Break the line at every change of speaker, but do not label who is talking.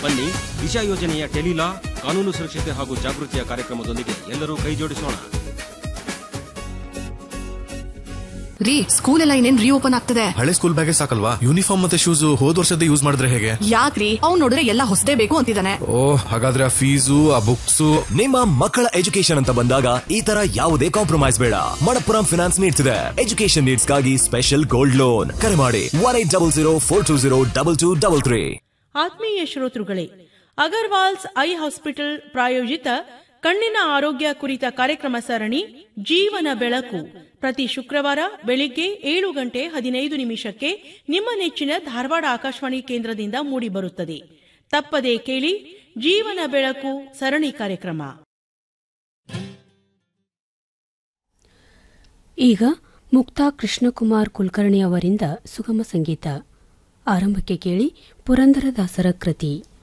ಬನ್ನಿ ದಿಶಾ ಯೋಜನೆಯ ಟೆಲಿಲಾ ಕಾನೂನು ಸುರಕ್ಷತೆ ಹಾಗೂ ಜಾಗೃತಿಯ ಕಾರ್ಯಕ್ರಮದೊಂದಿಗೆ ಎಲ್ಲರೂ ಕೈ ಜೋಡಿಸೋಣ
ರೀ ಸ್ಕೂಲ್ ಎಲ್ಲ ಇನ್ನೇನ್ ರೀಓಪನ್ ಆಗ್ತದೆ
ಹಳೆ ಸ್ಕೂಲ್ ಬ್ಯಾಗೆ ಸಾಕಲ್ವಾ ಯೂನಿಫಾರ್ಮ್ ಮತ್ತೆ ಶೂಸ್ ಹೋದ್ ವರ್ಷದ ಯೂಸ್ ಮಾಡಿದ್ರೆ ಹೇಗೆ
ಯಾಕ್ರಿ ಅವ್ನ್ ನೋಡಿದ್ರೆ ಎಲ್ಲ ಹೊಸದೇ ಬೇಕು ಅಂತಿದ್ದಾನೆ
ಓ ಹಾಗಾದ್ರೆ ಆ ಫೀಸು ಆ ಬುಕ್ಸು
ನಿಮ್ಮ ಮಕ್ಕಳ ಎಜುಕೇಶನ್ ಅಂತ ಬಂದಾಗ ಈ ತರ ಯಾವುದೇ ಕಾಂಪ್ರಮೈಸ್ ಬೇಡ ಮಣಪ್ಪುರಂ ಫಿನಾನ್ಸ್ ನೀಡ್ತಿದೆ ಎಜುಕೇಶನ್ ನೀಡ್ಸ್ಗಾಗಿ ಸ್ಪೆಷಲ್ ಗೋಲ್ಡ್ ಲೋನ್ ಕರೆ ಮಾಡಿ one eight double zero four two zero double two double three
ಆತ್ಮೀಯ ಶ್ರೋತೃಗಳೇ ಅಗರ್ವಾಲ್ಸ್ ಐ ಹಾಸ್ಪಿಟಲ್ ಪ್ರಾಯೋಜಿತ ಕಣ್ಣಿನ ಆರೋಗ್ಯ ಕುರಿತ ಕಾರ್ಯಕ್ರಮ ಸರಣಿ ಜೀವನ ಬೆಳಕು ಪ್ರತಿ ಶುಕ್ರವಾರ ಬೆಳಿಗ್ಗೆ ಏಳು ಗಂಟೆ ಹದಿನೈದು ನಿಮಿಷಕ್ಕೆ ನಿಮ್ಮ ನೆಚ್ಚಿನ ಧಾರವಾಡ ಆಕಾಶವಾಣಿ ಕೇಂದ್ರದಿಂದ ಮೂಡಿಬರುತ್ತದೆ ತಪ್ಪದೇ ಕೇಳಿ ಜೀವನ ಬೆಳಕು ಸರಣಿ ಕಾರ್ಯಕ್ರಮ
ಈಗ ಮುಕ್ತಾ ಕೃಷ್ಣಕುಮಾರ್ ಕುಲಕರ್ಣಿ ಅವರಿಂದ ಸುಗಮ ಸಂಗೀತ ಆರಂಭಕ್ಕೆ ಕೇಳಿ ಪುರಂದರದಾಸರ ಕೃತಿ